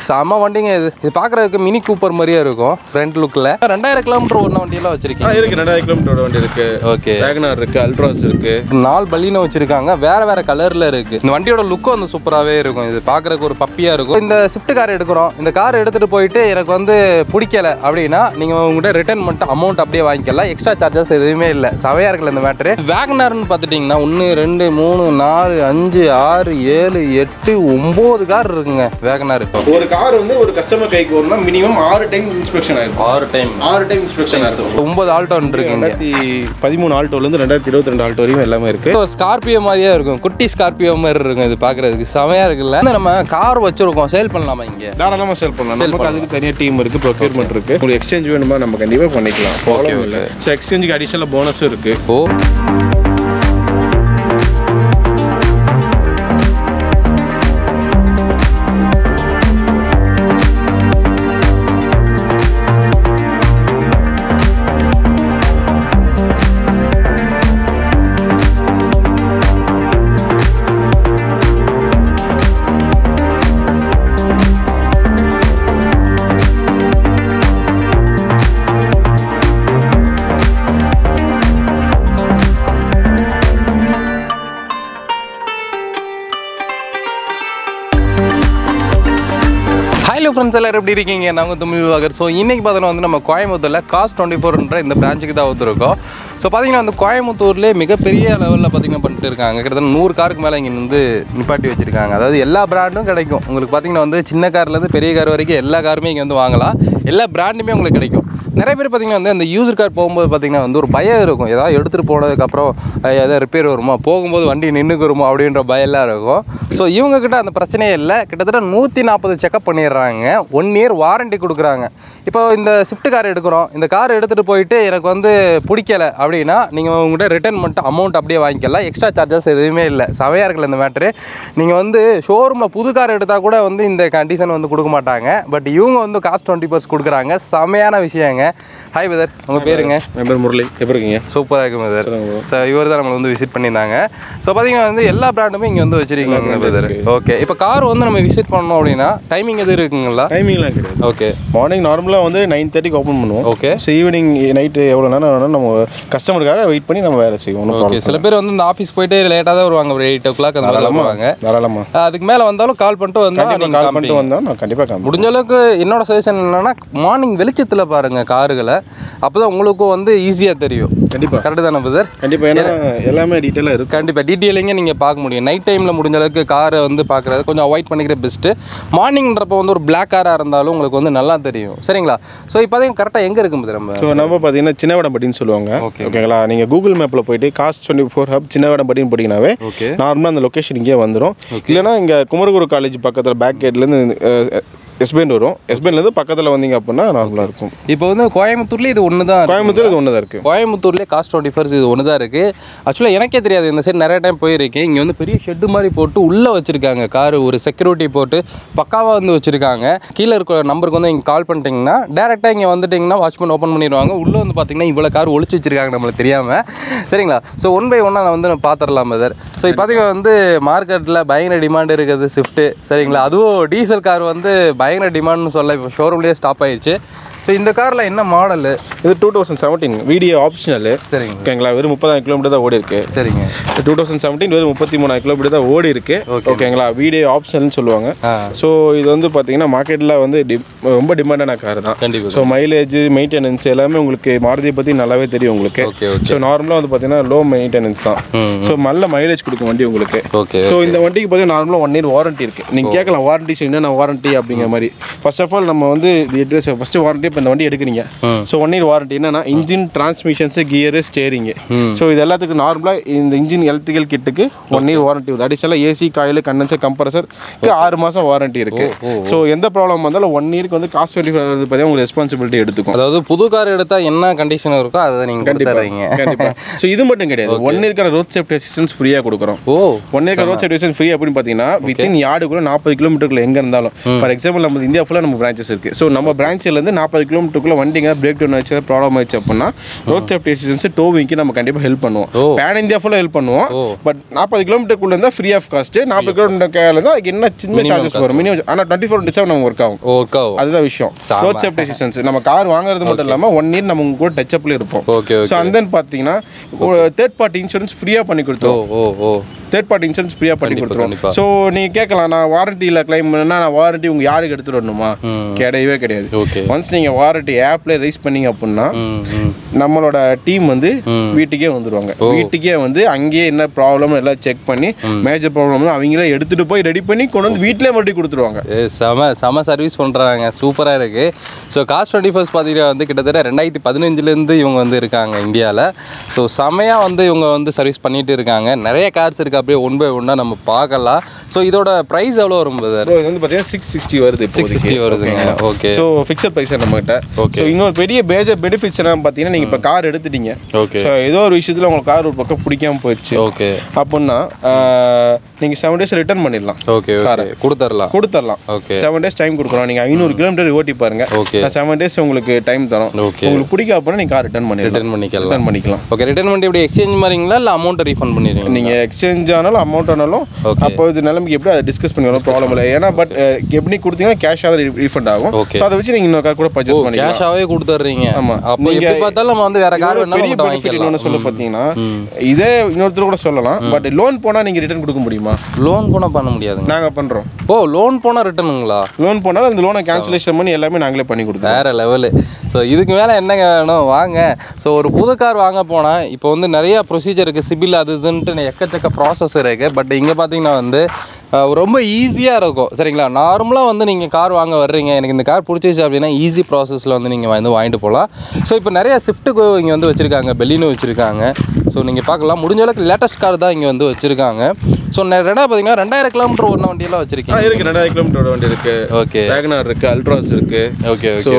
செம வண்டிங்க இது இது பார்க்குறதுக்கு மினி கூப்பர் மாதிரியே இருக்கும் ஃப்ரண்ட் லுக்கில் ரெண்டாயிரம் கிலோமீட்டர் ஓடின வண்டியெல்லாம் ஆ வச்சிருக்கீங்க இருக்கு ரெண்டாயிரம் கிலோமீட்டரோட வண்டி இருக்கு ஓகே வேகனார் இருக்கு அல்ட்ராஸ் இருக்கு நாலு பல்லினும் வச்சிருக்காங்க வேற வேற கலர்ல இருக்கு இந்த வண்டியோட லுக்கும் வந்து சூப்பராகவே இருக்கும் இது பார்க்கறதுக்கு ஒரு பப்பியா இருக்கும் இந்த ஸ்விஃப்ட் கார் எடுக்கிறோம் இந்த கார் எடுத்துட்டு போயிட்டு எனக்கு வந்து பிடிக்கல அப்படின்னா நீங்க உங்ககிட்ட ரிட்டர்ன் பண்ணிட்டு அமௌண்ட் அப்படியே வாங்கிக்கலாம் எக்ஸ்ட்ரா சார்ஜஸ் எதுவுமே இல்லை சவையா இருக்குல்ல இந்த மேட்ரு வேகனார்னு பார்த்துட்டிங்கன்னா ஒன்று ரெண்டு மூணு நாலு அஞ்சு ஆறு ஏழு எட்டு ஒம்பது கார் இருக்குங்க வேகனார் ஒரு கார் வந்து ஒரு கஸ்டமர் கைக்கு வரணும்னா மினிமம் ஆறு டைம் இன்ஸ்பெக்ஷன் ஆயிருக்கும் ஆறு டைம் ஆறு டைம் இன்ஸ்பெக்ஷன் ஆயிருக்கும் ஒன்பது ஆல்டோன் இருக்குங்க ரெண்டாயிரத்தி பதிமூணு ஆல்டோலேருந்து ரெண்டாயிரத்தி இருபத்தி ரெண்டு ஆல்டோ வரையும் எல்லாமே இருக்கு ஒரு ஸ்கார்பியோ மாதிரியே இருக்கும் குட்டி ஸ்கார்பியோ மாதிரி இருக்கும் இது பார்க்கறதுக்கு செமையா இருக்குல்ல இந்த நம்ம கார் வச்சிருக்கோம் சேல் பண்ணலாமா இங்க தாராளமாக சேல் பண்ணலாம் Sell நமக்கு அதுக்கு தனியாக டீம் இருக்கு ப்ரொக்யூர்மெண்ட் இருக்கு உங்களுக்கு எக்ஸ்சேஞ்ச் வேணுமா நம்ம கண்டிப்பாக பண்ணிக்கலாம் ப்ராப்ளம் இல்லை ஸோ எக்ஸ்சேஞ்சுக்கு அடிஷனல் போனஸும் இருக்கு ஓ ஹலோ ஃப்ரெண்ட்ஸ் எல்லாரும் எப்படி இருக்கீங்க நாங்கள் தமிழ் வாகர் ஸோ இன்னைக்கு பார்த்தீங்கன்னா வந்து நம்ம கோயம்புத்தூரில் காஸ்ட் டுவெண்ட்டி ஃபோர்ன்ற இந்த பிரான்ச்சுக்கு தான் வந்துருக்கோம் ஸோ பார்த்தீங்கன்னா வந்து கோயம்புத்தூர்லேயே மிகப்பெரிய லெவலில் பார்த்தீங்கன்னா பண்ணிட்டு இருக்காங்க கிட்டத்தட்ட நூறு காருக்கு மேலே இங்கே வந்து நிப்பாட்டி வச்சிருக்காங்க அதாவது எல்லா பிராண்டும் கிடைக்கும் உங்களுக்கு பார்த்தீங்கன்னா வந்து சின்ன கார்லேருந்து பெரிய கார் வரைக்கும் எல்லா காருமே இங்கே வந்து வாங்கலாம் எல்லா பிராண்டுமே உங்களுக்கு கிடைக்கும் நிறைய பேர் பார்த்தீங்கன்னா வந்து அந்த யூசர் கார் போகும்போது பார்த்தீங்கன்னா வந்து ஒரு பயம் இருக்கும் ஏதாவது எடுத்துகிட்டு போனதுக்கப்புறம் அஹ், ஏதாவது ரிப்பேர் வருமா போகும்போது வண்டி நின்றுக்குருமா அப்படின்ற பயம்லாம் இருக்கும் ஸோ இவங்கக்கிட்ட அந்த பிரச்சனையே இல்லை கிட்டத்தட்ட நூற்றி நாற்பது செக்அப் பண்ணிடுறாங்க ஒன் இயர் வாரண்டி கொடுக்குறாங்க இப்போ இந்த ஸ்விஃப்ட் கார் எடுக்கிறோம் இந்த கார் எடுத்துகிட்டு போயிட்டு எனக்கு வந்து பிடிக்கல அப்படின்னா நீங்கள் உங்கள்கிட்ட ரிட்டர்ன் பண்ணிட்டு அமௌண்ட் அப்படியே வாங்கிக்கலாம் எக்ஸ்ட்ரா சார்ஜஸ் எதுவுமே இல்லை சவையாக இருக்குல்ல இந்த மேட்ரு நீங்கள் வந்து ஷோரூமில் புது கார் எடுத்தால் கூட வந்து இந்த கண்டிஷன் வந்து கொடுக்க மாட்டாங்க பட் இவங்க வந்து காஸ்ட் டுவெண்ட்டி பர்ஸ் கொடுக்குறாங்க செமையான விஷயங்க ஹாய் பிரதர் உங்கள் பேருங்க என் பேர் முரளி எப்படி இருக்கீங்க சூப்பராக இருக்கும் பிரதர் சொல்லுங்க bro. ஸோ இவர் தான் நம்மளை வந்து விசிட் பண்ணியிருந்தாங்க ஸோ பார்த்தீங்கன்னா வந்து எல்லா பிராண்டுமே இங்கே வந்து வச்சிருக்கீங்க பிரதர் ஓகே இப்போ கார் வந்து நம்ம விசிட் பண்ணோம் அப்படின்னா டைமிங் எது இருக்குங்களா டைமிங்லாம் கிடையாது ஓகே மார்னிங் நார்மலாக வந்து நைன் தேர்ட்டிக்கு ஓப்பன் பண்ணுவோம் ஓகே ஸோ ஈவினிங் நைட்டு எவ்வளோ நேரம் வேணாலும் நம்ம கஸ்டமருக்காக வெயிட் பண்ணி நம்ம வேலை செய்வோம் ஒன்றும் ஓகே ப்ராப்ளம் சில பேர் வந்து இந்த ஆஃபீஸ் போயிட்டு லேட்டாக தான் வருவாங்க ஒரு எயிட் ஓ கிளாக் அந்த மாதிரி வருவாங்க தாராளமா அதுக்கு மேலே வந்தாலும் கால் பண்ணிட்டு வந்தால் கண்டிப்பாக நீங்கள் கால் பண்ணிட்டு வந்தால் நான் கண்டிப்பாக காமிப்பேன் முடிஞ்ச அளவுக்கு என்னோட சஜஷன் என்னன்னா மார்னிங் வெளிச்சத்தில் பாருங்க காருகளை அப்பதான் உங்களுக்கும் வந்து ஈஸியாக தெரியும் கண்டிப்பாக கரெக்டு தானே பிரதர் கண்டிப்பாக ஏன்னா எல்லாமே டீட்டெயிலாக இருக்கும் கண்டிப்பாக டீட்டெயிலிங்க நீங்கள் பார்க்க முடியும் நைட் டைமில் முடிஞ்ச அளவுக்கு காரை வந்து பார்க்குறது கொஞ்சம் அவாய்ட் பண்ணிக்கிற பெஸ்ட்டு மார்னிங்ன்றப்போ வந்து ஒரு பிளாக் காராக இருந்தாலும் உங்களுக்கு வந்து நல்லா தெரியும் சரிங்களா ஸோ இப்போ தான் கரெக்டாக எங்கே இருக்கும் பிரதர் நம்ம ஸோ நம்ம பார்த்தீங்கன்னா சின்னவடம்பட்டின்னு சொல்லுவாங்க Okay. ஓகேங்களா நீங்கள் கூகுள் மேப்பில் போயிட்டு காஸ்ட் டுவெண்ட்டி ஃபோர் ஹப் சின்னவடம்பட்டின்னு போட்டிங்கனாவே ஓகே நார்மலாக அந்த லொக்கேஷன் இங்கே வந்துடும் இல்லைன்னா இங்கே குமரகுரு காலேஜ் பக்கத்தில் பேக் கேட்லேருந்து எஸ்பெண்ட் வரும் எஸ்பெண்ட்லேருந்து பக்கத்தில் வந்தீங்க அப்படின்னா நார்மலாக இருக்கும் இப்போ வந்து கோயம்புத்தூர்லேயே இது ஒன்று தான் கோயம்புத்தூர் இது ஒன்று தான் இருக்குது கோயம்புத்தூர்லேயே காஸ்ட் டுவெண்ட்டி ஃபர்ஸ் இது ஒன்று தான் இருக்குது ஆக்சுவலாக எனக்கே தெரியாது இந்த சைடு நிறைய டைம் போயிருக்கேன் இங்கே வந்து பெரிய ஷெட்டு மாதிரி போட்டு உள்ளே வச்சுருக்காங்க கார் ஒரு செக்யூரிட்டி போட்டு பக்காவாக வந்து வச்சுருக்காங்க கீழே இருக்க நம்பருக்கு வந்து நீங்கள் கால் பண்ணிட்டீங்கன்னா டேரெக்டாக இங்கே வந்துட்டிங்கன்னா வாட்ச்மேன் ஓப்பன் பண்ணிடுவாங்க உள்ளே வந்து பார்த்தீங்கன்னா இவ்வளோ கார் ஒளிச்சு வச்சுருக்காங்க நம்மளுக்கு தெரியாமல் சரிங்களா ஸோ ஒன் பை ஒன்னாக நான் வந்து நான் பார்த்துடலாம் சார் ஸோ இப்போ பார்த்தீங்கன்னா வந்து மார்க்கெட்டில் பயங்கர டிமாண்ட் இருக்குது ஸ்விஃப்ட்டு சரிங்களா அதுவும் டீசல் கார் வந்து பயங்கர டிமாண்ட்னு சொல்ல இப்போ ஷோரூம்லேயே ஸ்டாப் ஆயிடுச்சு ஸோ இந்த காரில் என்ன மாடலு இது two thousand seventeen video optional சரிங்க ஓகேங்களா வெறும் முப்பதாயிரம் கிலோமீட்டர் தான் ஓடி இருக்கு சரிங்க டூ தௌசண்ட் செவன்டீன் வெறும் முப்பத்தி மூணாயிரம் கிலோமீட்டர் தான் ஓடி இருக்கு ஓகேங்களா வீடியோ ஆப்ஷனல்னு சொல்லுவாங்க ஆ ஸோ இது வந்து பார்த்தீங்கன்னா மார்க்கெட்டில் வந்து டி- ரொம்ப டிமாண்டான கார் தான் கண்டிப்பாக ஸோ மைலேஜ் மெயின்டெனன்ஸ் எல்லாமே உங்களுக்கு மாருதியை பற்றி நல்லாவே தெரியும் உங்களுக்கு ஓகே ஓகே ஸோ நார்மலாக வந்து பார்த்தீங்கன்னா லோ மெயின்டெனன்ஸ் தான் ம் ஸோ நல்ல மைலேஜ் கொடுக்கும் வண்டி உங்களுக்கு ஓகே ஸோ இந்த வண்டிக்கு பார்த்தீங்கன்னா நார்மலாக ஒன் இயர் வாரண்டி இருக்கு நீங்கள் கேட்கலாம் வாரண்டி என்னென்ன வாரண்டி அப்படிங்கிற மாதிரி ஃபர்ஸ்ட் ஆஃப் ஆல் நம்ம வந்து ஃபர்ஸ்ட் வாரண்டி இப்போ இந்த வண்டி எடுக்கிறீங்க ம். ஸோ ஒன் இயர் வாரண்டி என்னன்னா engine transmissions gear steering so இது எல்லாத்துக்கும் நார்மலாக இந்த இன்ஜின் எலக்ட்ரிக்கல் கிட்டுக்கு ஒன் இயர் வாரண்டி வருது அடிஷனலாக ஏசி காயில் கண்டன்சர் கம்ப்ரஸருக்கு ஆறு மாதம் வாரண்டி இருக்கு ஸோ எந்த ப்ராப்ளம் வந்தாலும் ஒன் இயருக்கு வந்து காஸ்ட் டுவெண்ட்டி ஃபைவ் வந்து பார்த்தீங்கன்னா உங்களுக்கு ரெஸ்பான்சிபிலிட்டி எடுத்துக்கும் அதாவது புது கார் எடுத்தால் என்ன கண்டிஷன் இருக்கோ அதை நீங்கள் கொடுத்துறீங்க கண்டிப்பா ஸோ இது மட்டும் கிடையாது ஒன் இயர்க்கான ரோட் சேஃப்டி அசிஸ்டன்ஸ் ஃப்ரீயாக கொடுக்குறோம் ஓ one year road side free அப்படின்னு பார்த்தீங்கன்னா வித்தின் யார்டுக்குள்ள நாற்பது கிலோமீட்டருக்குள்ள எங்கே இருந்தாலும் ஃபார் எக்ஸாம்பிள் நம்ம இந்தியா ஃபுல்லாக நம்ம பிரான்ச்சஸ் இருக்கு ஸோ நம்ம பிரான்ச்சிலேருந்து நாற்பது நாற்பது கிலோமீட்டருக்குள்ள வண்டிங்க பிரேக் டவுன் ஆச்சு ப்ராப்ளம் ஆச்சு அப்படின்னா ரோட் சேஃப்டி அசிஸ்டன்ஸ் டோவிங்க்கு நம்ம கண்டிப்பாக ஹெல்ப் பண்ணுவோம் ஓ. பேன் இந்தியா ஃபுல்லாக ஹெல்ப் பண்ணுவோம் பட் நாற்பது கிலோமீட்டருக்குள்ள இருந்தால் ஃப்ரீ ஆஃப் காஸ்ட் நாற்பது கிலோமீட்டர் கேல இருந்தால் அதுக்கு என்ன சின்ன சார்ஜஸ் வரும் மினிமம் ஆனால் டுவெண்ட்டி ஃபோர் செவன் நம்ம ஒர்க் ஆகும் ஓகே அதுதான் விஷயம் செம. ரோட் சேஃப்டி அசிஸ்டன்ஸ் நம்ம கார் வாங்குறது மட்டும் இல்லாமல் ஒன் இயர் நம்ம உங்க கூட டச்சப்ல இருப்போம் ஓகே ஸோ அந்த பார்த்தீங்கன்னா தேர்ட் பார்ட்டி இன்சூரன்ஸ் ஃப்ரீயாக பண்ணி ஓ கொடுத்துருவோம் ஓ ஓ தேர்ட் பார்ட்டி இன்சூரன்ஸ் ஃப்ரீயாக பண்ணி கண்டிப்பா, கொடுத்துருவோம் கண்டிப்பா. ஸோ நீங்கள் கேட்கலாம் நான் வாரண்டியில் கிளைம் பண்ணா நான் வாரண்டி உங்கள் யாருக்கு எடுத்துகிட்டு வரணுமா கிடையவே கிடையாது ஓகே ஒன்ஸ் நீங்கள் வாரண்டி ஆப்பில் ரைஸ் பண்ணீங்க அப்படின்னா ம் ம் நம்மளோட டீம் வந்து வீட்டுக்கே வந்துருவாங்க வீட்டுக்கே வந்து அங்கேயே என்ன ப்ராப்ளம் எல்லாம் செக் பண்ணி மேஜர் ப்ராப்ளம் அவங்களே எடுத்துட்டு போய் ரெடி பண்ணி கொண்டு வந்து வீட்டிலே மறுபடியும் கொடுத்துருவாங்க ஏ, செம செம சர்வீஸ் பண்ணுறாங்க சூப்பராக இருக்குது ஸோ காஸ்ட் டுவெண்ட்டி ஃபர்ஸ்ட் பார்த்தீங்கன்னா வந்து கிட்டத்தட்ட ரெண்டாயிரத்தி பதினஞ்சுலேருந்து இவங்க வந்து இருக்காங்க இந்தியாவில் ஸோ செமையாக வந்து இவங்க வந்து சர்வீஸ் பண்ணிட்டு இருக்காங்க நிறைய கார்ஸ் இருக்குது அப்படியே ஒன் பை ஒன்னாக நம்ம பார்க்கலாம் ஸோ இதோட ப்ரைஸ் எவ்வளோ வரும் பிரதர் ப்ரோ இது வந்து பார்த்தீங்கன்னா சிக்ஸ் சிக்ஸ்டி வருது சிக்ஸ் சிக்ஸ்டி வருதுங்க ஓகே ஸோ ஃபிக்ஸட் ப்ரைஸ் நம்மகிட்ட Okay. ஸோ இன்னொரு பெரிய மேஜர் பெனிஃபிட்ஸ் என்ன பார்த்தீங்கன்னா நீங்கள் இப்போ கார் எடுத்துட்டீங்க ஓகே ஸோ ஏதோ ஒரு விஷயத்தில் உங்களுக்கு கார் ஒரு பக்கம் பிடிக்காம போயிடுச்சு ஓகே அப்படின்னா நீங்கள் செவன் டேஸ் ரிட்டர்ன் பண்ணிடலாம் ஓகே ஓகே கொடுத்துர்லாம் கொடுத்துடலாம் ஓகே செவன் டேஸ் டைம் கொடுக்குறோம் நீங்கள் ஐநூறு கிலோமீட்டர் ஓட்டி பாருங்க ஓகே நான் செவன் டேஸ் உங்களுக்கு டைம் தரோம் ஓகே உங்களுக்கு பிடிக்க அப்படின்னா நீங்கள் கார் ரிட்டர்ன் பண்ணிடலாம் ரிட்டர்ன் பண்ணிக்கலாம் ரிட்டர்ன் பண்ணிக்கலாம் ஓகே ரிட்டர்ன் பண்ணி எப்படி எக்ஸ்சேஞ்ச் மாதிரிங்களா இல்லை அமௌண்ட்டை ரீஃபண்ட் பண்ணிடுறீங்க நீங்கள் எக்ஸ்சேஞ்ச் ஆனாலும் அமௌண்ட் ஆனாலும் Okay. அப்போ இது நிலைமைக்கு எப்படி அதை டிஸ்கஸ் பண்ணிக்கலாம் ப்ராப்ளம் இல்லை ஏன்னா பட் எப்படி கொடுத்தீங்கன்னா கேஷாக ரீஃபண்ட் ஆகும் Okay. ஸோ அதை வச்சு நீங்கள் இன்னொரு கார் கூட பர்ச்சேஸ் பண்ணிக்கலாம் கேஷாகவே கொடுத்துட்றீங்க ஆமா. அப்போ நீங்க- எப்படி பார்த்தாலும் நம்ம வந்து வேற கார் இன்னொரு வேணாலும் பெரிய மட்டும் பெனிஃபிட் வாங்கிக்கலாம் இன்னொன்று சொல்ல பார்த்தீங்கன்னா இதே இன்னொருத்தர் கூட சொல்லலாம் பட் லோன் போனால் நீங்கள் ரிட்டர்ன் கொடுக்க முடியுமா லோன் போனால் பண்ண முடியாதுங்க நாங்கள் பண்ணுறோம் ஓ லோன் போனால் ரிட்டனுங்களா லோன் போனாலும் அந்த லோனை கேன்சலேஷன் பண்ணி எல்லாமே நாங்களே பண்ணி கொடுத்தோம் வேற லெவலு ஸோ இதுக்கு மேலே என்னங்க வேணும் வாங்க ஸோ ஒரு புது கார் வாங்க போனால் இப்போ வந்து நிறைய ப்ரொசீஜர் இருக்குது சிபில் அது இதுன்ட்டு எக்கச்சக்க ப்ராசஸ் இருக்குது பட் இங்கே பார்த்தீங்கன்னா வந்து அஹ், ரொம்ப ஈஸியாக இருக்கும் சரிங்களா நார்மலாக வந்து நீங்கள் கார் வாங்க வர்றீங்க எனக்கு இந்த கார் பிடிச்சிச்சு அப்படின்னா ஈஸி ப்ராசஸில் வந்து நீங்கள் வந்து வாங்கிட்டு போகலாம் ஸோ இப்போ நிறைய ஸ்விஃப்ட்டுக்கு இங்கே வந்து வச்சுருக்காங்க பெலினோ வச்சுருக்காங்க ஸோ நீங்கள் பார்க்கலாம் முடிஞ்ச அளவுக்கு லேட்டஸ்ட் கார் தான் இங்கே வந்து வச்சுருக்காங்க ஸோ ரெண்டாவது பார்த்தீங்கன்னா ரெண்டாயிரம் கிலோமீட்டர் ஓடின வண்டியெல்லாம் ஆ வச்சுருக்கீங்க இருக்கு ரெண்டாயிரம் கிலோமீட்டர் வண்டி இருக்கு ஓகே வேகனார் இருக்கு அல்ட்ராஸ் இருக்கு ஓகே ஸோ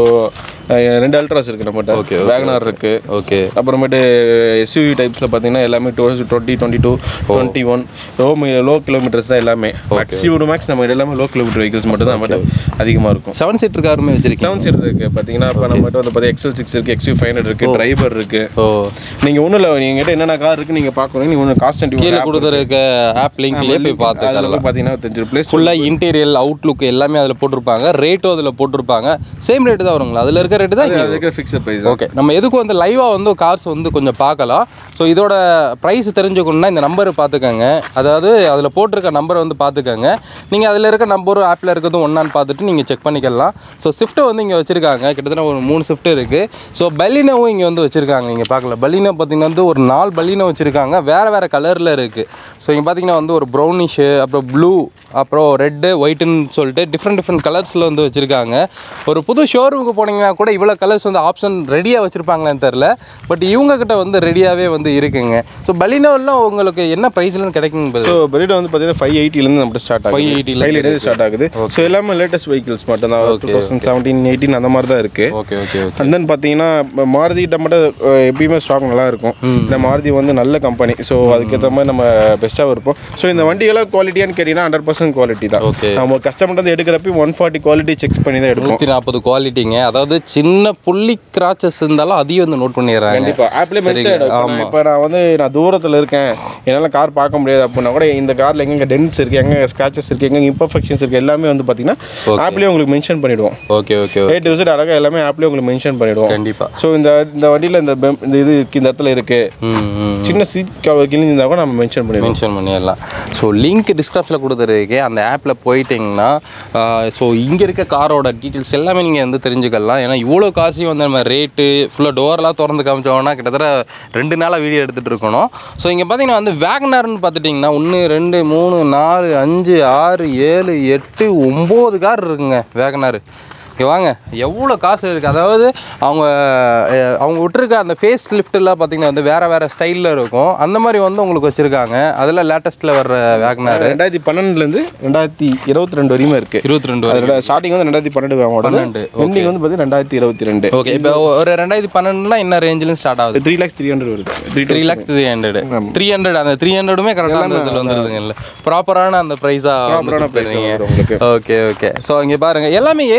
ஓகே ரெண்டு அல்ட்ராஸ் இருக்கு நம்மகிட்ட Okay, okay, வேகனார் இருக்கு ஓகே அப்புறமேட்டு எஸ்யூவி டைப்ஸில் பார்த்தீங்கன்னா எல்லாமே two twenty twenty two twenty one low low kilometers தான் எல்லாமே மேக்ஸிமம் மேக்ஸ் நம்ம எல்லாமே லோ கிலோமீட்டர் வெஹிக்கிள்ஸ் மட்டும் தான் நம்மகிட்ட அதிகமாக இருக்கும் செவன் சீட்டர் காருமே வச்சுருக்கீங்க செவன் சீட்டர் இருக்கு பார்த்தீங்கன்னா இப்போ நம்மகிட்ட வந்து பார்த்தீங்கன்னா எக்ஸல் சிக்ஸ் இருக்கு எக்ஸ்யூ ஃபைவ் ஹண்ட்ரட் இருக்கு டிரைவர் இருக்கு ஓ நீங்கள் ஒன்றும் இல்லை நீங்கள் கிட்ட என்னென்ன கார் இருக்கு நீங்கள் பார்க்கணும் நீங்கள் ஒன்று காஸ்ட் கீழே கொடுத்துருக்க ஆப் லிங்க்லேயே போய் பார்த்துக்கலாம் பார்த்தீங்கன்னா தெரிஞ்சு பிளேஸ் ஃபுல்லாக இன்டீரியல் அவுட்லுக் எல்லாமே அதில் போட்டிருப்பாங்க ரேட்டும் அதில் போட்டிருப்பாங்க சேம் ரேட்டு தான் வருங்களா அதில் இருக்க ரேட்டு தான் இங்க அதுக்கு ஃபிக்ஸட் ப்ரைஸ் ஓகே நம்ம எதுக்கு வந்து லைவாக வந்து கார்ஸ் வந்து கொஞ்சம் பார்க்கலாம் ஸோ இதோட ப்ரைஸ் தெரிஞ்சுக்கணும்னா இந்த நம்பர் பார்த்துக்கோங்க அதாவது அதில் போட்டிருக்க நம்பரை வந்து பார்த்துக்கோங்க நீங்கள் அதில் இருக்க நம்பரும் ஆப்பில் இருக்கிறதும் ஒன்றான்னு பார்த்துட்டு நீங்கள் செக் பண்ணிக்கலாம் ஸோ ஷிஃப்ட்டை வந்து இங்கே வச்சுருக்காங்க கிட்டத்தட்ட ஒரு மூணு ஷிஃப்ட் இருக்குது ஸோ பலினோவும் இங்கே வந்து வச்சுருக்காங்க இங்கே பார்க்கல பலினோ பார்த்தீங்கன்னா வந்து ஒரு நாலு பலினோ வச்சுருக்காங்க வேறு வேறு கலரில் இருக்குது ஸோ இங்கே பார்த்தீங்கன்னா வந்து ஒரு ப்ரௌனிஷு அப்புறம் ப்ளூ அப்புறம் ரெட்டு ஒயிட்டுன்னு சொல்லிட்டு டிஃப்ரெண்ட் டிஃப்ரெண்ட் கலர்ஸில் வந்து வச்சுருக்காங்க ஒரு புது ஷோரூமுக்கு போனீங்கன்னா கூட இவ்வளோ கலர்ஸ் வந்து ஆப்ஷன் ரெடியாக வச்சுருப்பாங்களான்னு தெரில பட் இவங்க கிட்ட வந்து ரெடியாகவே வந்து இருக்குங்க ஸோ பலினோலாம் உங்களுக்கு என்ன ப்ரைஸ்லாம் கிடைக்குங்க ஸோ பெரிடோ வந்து பார்த்தீங்கன்னா ஃபைவ் எயிட்டிலேருந்து நம்ம ஸ்டார்ட் ஆகுது 580 ல ஃபைவ் எயிட்டி ஸ்டார்ட் ஆகுது ஸோ எல்லாமே லேட்டஸ்ட் வெஹிக்கிள்ஸ் மட்டும் தான் டூ தௌசண்ட் செவன்டீன் எயிட்டீன் அந்த மாதிரி தான் இருக்குது okay okay okay and then பார்த்தீங்கன்னா இப்ப மாருதிகிட்ட மட்டும் அஹ், எப்பயுமே ஸ்டாக் நல்லா இருக்கும் இந்த மாருதி வந்து நல்ல கம்பெனி ஸோ அதுக்கேற்ற மாதிரி நம்ம பெஸ்ட்டாக இருப்போம் ஸோ இந்த வண்டியெல்லாம் குவாலிட்டியான்னு கேட்டிங்கன்னா ஹண்ட்ரட் பர்சன்ட் குவாலிட்டி தான் ஓகே நம்ம கஸ்டமர் வந்து எடுக்கிறப்ப ஒன் ஃபார்ட்டி குவாலிட்டி செக் பண்ணி தான் எடுப்போம் நூற்றி நாற்பது குவாலிட்டிங்க அதாவது சின்ன புள்ளி கிராச்சஸ் இருந்தாலும் அதையும் வந்து நோட் பண்ணிடுறாங்க கண்டிப்பாக ஆப்லேயே மென்ஷன் இப்போ நான் வந்து நான் தூரத்தில் இருக்கேன் என்னால் கார் பார்க்க முடியாது அப்படின்னா கூட இந்த காரில் எங்கெங்க டென்ட்ஸ் இருக்குது எங்கே ஸ்க்ராச்சஸ் இருக்குது எங்கே இம்பர்ஃபெக்ஷன்ஸ் இருக்குது எல்லாமே வந்து பார்த்தீங்கன்னா ஆப்லேயே உங்களுக்கு மென்ஷன் பண்ணிவிடுவோம் okay okay A to visit அழகாக எல்லாமே ஆப்லேயே உங்களுக்கு மென்ஷன் பண்ணிவிடுவோம் கண்டிப்பாக ஸோ இந்த இந்த வண்டியில் இந்த bem- இந்த இது இருக்கு, இந்த இடத்துல இருக்குது ம் ம் சின்ன சீட் கிழிஞ்சிருந்தா கூட நம்ம மென்ஷன் பண்ணிடுவோம் மென்ஷன் பண்ணிடலாம் ஸோ லிங்க் டிஸ்கிரிப்ஷனில் கொடுத்துருக்கு அந்த ஆப்பில் போயிட்டிங்கன்னா ஸோ இங்கே இருக்க காரோட டீட்டெயில்ஸ் எல்லாமே நீங்கள் வந்து தெரிஞ்சுக்கலாம் ஏன்னா இவ்வளோ காசையும் வந்து நம்ம ரேட்டு ஃபுல்லாக டோர்லாம் திறந்து காமிச்சோம்னா கிட்டத்தட்ட ரெண்டு நாளாக வீடியோ எடுத்துகிட்டு இருக்கணும் ஸோ இங்கே பார்த்தீங்கன்னா வந்து வேகனார்னு பார்த்துட்டிங்கன்னா ஒன்று ரெண்டு மூணு நாலு அஞ்சு ஆறு ஏழு எட்டு ஒம்பது கார் இருக்குங்க வேகனார் இங்கே வாங்க எவ்வளோ காசு இருக்குது அதாவது அவங்க அஹ், அவங்க விட்டுருக்க அந்த ஃபேஸ் லிஃப்ட்லாம் பார்த்தீங்கன்னா வந்து வேறு வேறு ஸ்டைலில் இருக்கும் அந்த மாதிரி வந்து உங்களுக்கு வச்சுருக்காங்க அதில் லேட்டஸ்ட்டில் வர்ற வேக்னார் ரெண்டாயிரத்தி பன்னெண்டுலேருந்து ரெண்டாயிரத்தி இருபத்தி ரெண்டு வரையுமே இருக்குது இருபத்தி ரெண்டு அதோட ஸ்டார்டிங் வந்து ரெண்டாயிரத்தி பன்னெண்டு மாடல் பன்னெண்டு, எண்டிங் வந்து பார்த்தீங்கன்னா ரெண்டாயிரத்தி இருபத்தி ரெண்டு ஓகே இப்போ ஒரு ரெண்டாயிரத்தி பன்னெண்டுனா என்ன ரேஞ்சிலும் ஸ்டார்ட் ஆகுது த்ரீ லேக்ஸ் த்ரீ ஹண்ட்ரட் வருது three three lakhs three hundred three hundred அந்த த்ரீ ஹண்ட்ரடுமே கரெக்டான இதில் வந்துருதுங்கல்ல ப்ராப்பரான அந்த ப்ராப்பரான ப்ரைஸாக ப்ரைஸ் வரும் உங்களுக்கு ஓகே ஓகே ஸோ இங்கே பாருங்க எல்லாமே ஏசியில்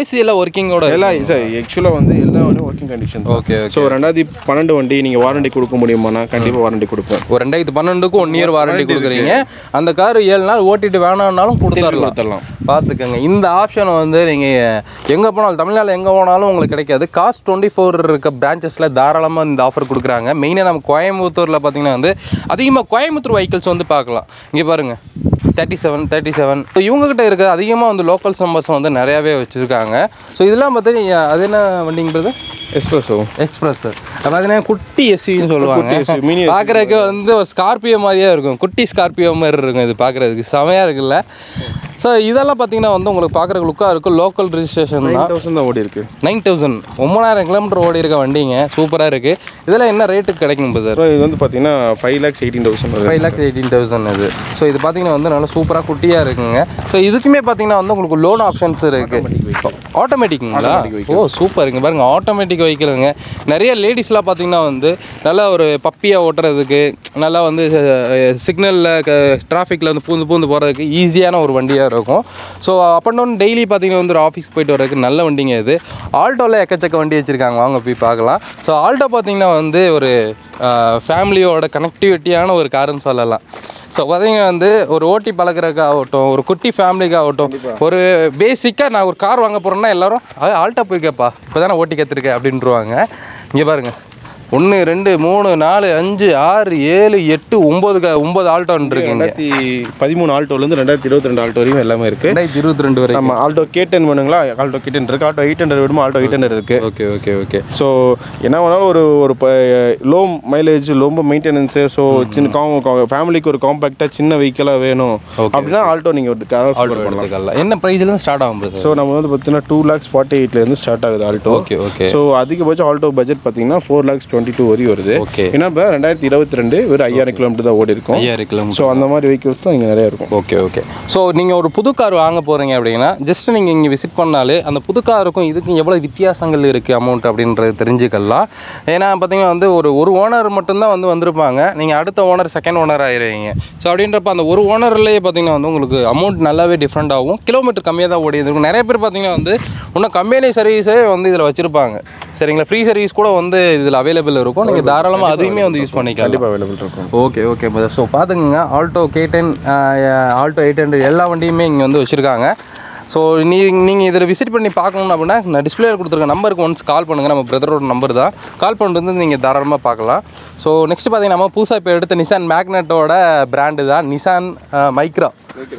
ஒர்க்கிங்கோட எல்லாம் சார் ஆக்சுவலாக வந்து எல்லா வண்டியும் ஒர்க்கிங் கண்டிஷன் ஓகே ஸோ ரெண்டாயிரத்தி பன்னெண்டு வண்டி நீங்கள் வாரண்டி கொடுக்க முடியுமாண்ணா கண்டிப்பாக வாரண்டி கொடுப்பேன் ஒரு ரெண்டாயிரத்தி பன்னெண்டுக்கு ஒன் இயர் வாரண்டி கொடுக்குறீங்க அந்த கார் ஏழு நாள் ஓட்டிட்டு வேணாம்னாலும் கொடுத்துடலாம் கொடுத்துடலாம் பார்த்துக்கோங்க இந்த ஆப்ஷன் வந்து நீங்கள் எங்கே போனாலும் தமிழ்நாட்டில் எங்கே போனாலும் உங்களுக்கு கிடைக்காது காஸ்ட் டுவெண்ட்டி ஃபோர் இருக்க பிரான்ச்சஸில் தாராளமாக இந்த ஆஃபர் கொடுக்குறாங்க மெயினாக நம்ம கோயம்புத்தூரில் பார்த்தீங்கன்னா வந்து அதிகமாக கோயம்புத்தூர் வெஹிக்கிள்ஸ் வந்து பார்க்கலாம் இங்கே பாருங்கள் thirty seven thirty seven so இவங்ககிட்ட இருக்க அதிகமாக வந்து லோக்கல்ஸ் நம்பர்ஸ் வந்து நிறையாவே வச்சுருக்காங்க ஸோ இதெல்லாம் பார்த்தீங்கன்னா அது என்ன வண்டிங்கிறது எஸ்பிரஸோ எக்ஸ்பிரஸ் சார் பார்த்தீங்கன்னா குட்டி எஸ்யூன்னு சொல்லுவாங்க குட்டி SUV, mini SUV. பார்க்குறதுக்கு வந்து ஒரு ஸ்கார்பியோ மாதிரியே இருக்கும் குட்டி ஸ்கார்பியோ மாதிரி இருக்கும் இது பார்க்குறதுக்கு செமையாக இருக்குல்ல ஸோ இதெல்லாம் பார்த்தீங்கன்னா வந்து உங்களுக்கு பார்க்குறதுக்கு லுக்காக இருக்கும் லோக்கல் ரிஜிஸ்ட்ரேஷன் தான் நைன் தௌசண்ட் தான் ஓடி இருக்கு நைன் தௌசண்ட் ஒம்பதாயிரம் கிலோமீட்டர் ஓடி இருக்க வண்டிங்க சூப்பராக இருக்குது இதெல்லாம் என்ன ரேட்டுக்கு கிடைக்கும் சார் அப்புறம் இது வந்து பார்த்தீங்கன்னா five lakhs eighteen thousand five lakhs eighteen thousand இது ஸோ இது பார்த்தீங்கன்னா வந்து நல்லா சூப்பராக குட்டியாக இருக்குங்க ஸோ இதுக்குமே பார்த்தீங்கன்னா வந்து உங்களுக்கு லோன் ஆப்ஷன்ஸ் இருக்குது ஆட்டோமேட்டிக்குங்களா ஓ சூப்பருங்க பாருங்க ஆட்டோமேட்டிக் வெஹிக்கிளுங்க நிறைய லேடிஸ்லாம் பார்த்தீங்கன்னா வந்து நல்லா ஒரு பப்பியாக ஓட்டுறதுக்கு நல்லா வந்து சிக்னலில் டிராஃபிக்கில் வந்து பூந்து பூந்து போகிறதுக்கு ஈஸியான ஒரு வண்டியாக இருக்கும் so up and down daily பார்த்தீங்கன்னா வந்து ஒரு ஆஃபீஸ்க்கு போயிட்டு வரதுக்கு நல்ல வண்டிங்க இது ஆல்டோவில் எக்கச்சக்க வண்டி வச்சுருக்காங்க வாங்க போய் பார்க்கலாம் ஸோ ஆல்டோ பார்த்தீங்கன்னா வந்து ஒரு ஃபேமிலியோட கனெக்டிவிட்டியான ஒரு காருன்னு சொல்லலாம் ஸோ பார்த்தீங்கன்னா வந்து ஒரு ஓட்டி பழகிறதுக்காகட்டும் ஒரு குட்டி ஃபேமிலிக்காகட்டும் ஒரு பேசிக்காக நான் ஒரு கார் வாங்க போகிறேன்னா எல்லாரும் ஆல்ட்டா போய் கேட்பா இப்போ தானே ஓட்டி கற்றுருக்கேன் அப்படின்ட்டுருவாங்க இங்கே பாருங்க ஒன்று ரெண்டு மூணு நாலு அஞ்சு ஆறு ஏழு எட்டு ஒம்பது க ஒம்பது ஆல்டோன் இருக்குங்க ரெண்டாயிரத்தி பதிமூணு ஆல்டோலேருந்து ரெண்டாயிரத்தி இருபத்தி ரெண்டு ஆல்டோ வரையும் எல்லாமே இருக்கு ரெண்டாயிரத்தி இருபத்தி ரெண்டு வரைக்கும் நம்ம ஆல்டோ கே டென் வேணுங்களா ஆல்டோ கே டென் இருக்கு ஆல்டோ எயிட் ஹண்ட்ரட் வேணுமா ஆல்டோ எயிட் ஹண்ட்ரட் இருக்கு ஓகே ஓகே ஓகே ஸோ என்ன வேணாலும் ஒரு ஒரு லோ மைலேஜ் ரொம்ப மெயின்டெனன்ஸு ஸோ சின்ன ஃபேமிலிக்கு ஒரு காம்பேக்டாக சின்ன வெஹிக்கிளாக வேணும் அப்படின்னா ஆல்டோ நீங்கள் ஒரு கார் ஆல்டோ எடுத்துக்கலாம் என்ன ப்ரைஸ்லேருந்து ஸ்டார்ட் ஆகும் brother? ஸோ நம்ம வந்து பார்த்தீங்கன்னா டூ லேக்ஸ் ஃபார்ட்டி எயிட்லேருந்து ஸ்டார்ட் ஆகுது ஆல்டோ ஓகே ஓகே ஸோ அதிகபட்சம் ஆல்டோ பட்ஜெட் பார்த்தீங்கன்னா ஃபோர் லேக்ஸ் டுவெண்ட்டி டூ வரையும் வருது ஓகே ஏன்னா இப்போ ரெண்டாயிரத்தி இருபத்தி ரெண்டு வெறும் ஐயாயிரம் கிலோமீட்டர் தான் ஓடி இருக்கும் ஐயாயிரம் கிலோமீட்டர் ஸோ அந்த மாதிரி வெஹிக்கிள்ஸ் தான் இங்கே நிறைய இருக்கும் ஓகே ஓகே ஸோ நீங்கள் ஒரு புது கார் வாங்க போகிறீங்க அப்படின்னா ஜஸ்ட் நீங்கள் இங்கே விசிட் பண்ணாலே அந்த புது காருக்கும் இதுக்கும் எவ்வளோ வித்தியாசங்கள் இருக்குது அமௌண்ட் அப்படின்றது தெரிஞ்சுக்கலாம் ஏன்னா பார்த்தீங்கன்னா வந்து ஒரு ஒரு ஓனர் மட்டும்தான் வந்து வந்திருப்பாங்க நீங்கள் அடுத்த ஓனர் செகண்ட் ஓனர் ஆயிடுவீங்க ஸோ அப்படின்றப்ப அந்த ஒரு ஓனர்லேயே பார்த்தீங்கன்னா வந்து உங்களுக்கு அமௌண்ட் நல்லாவே டிஃப்ரெண்ட் ஆகும் கிலோமீட்டர் கம்மியாக தான் ஓடி இருக்கும் நிறைய பேர் பார்த்தீங்கன்னா வந்து இன்னும் கம்பெனி சர்வீஸே வந்து இதில் வச்சுருப்பாங்க சரிங்களா ஃப்ரீ சர்வீஸ் கூட வந்து இதில் அவைலபிள் இருக்கும் நீங்கள் தாராளமாக அதையுமே வந்து யூஸ் பண்ணிக்கலாம் கண்டிப்பாக அவைலபிள் இருக்கும் ஓகே ஓகே பிரதர் ஸோ பார்த்துக்குங்க Alto K ten Alto eight hundred எல்லா வண்டியுமே இங்கே வந்து வச்சுருக்காங்க ஸோ நீ நீங்கள் இதில் விசிட் பண்ணி பார்க்கணும் அப்படின்னா நான் டிஸ்பிளேல கொடுத்துருக்க நம்பருக்கு ஒன்ஸ் கால் பண்ணுங்கள் நம்ம பிரதரோட நம்பர் தான் கால் பண்ணிட்டு வந்து நீங்கள் தாராளமாக பார்க்கலாம் ஸோ நெக்ஸ்ட் பார்த்தீங்கன்னா நம்ம புதுசாக இப்போ எடுத்த நிசான் மேக்னெட்டோட பிராண்டு தான் நிசான் மைக்ரா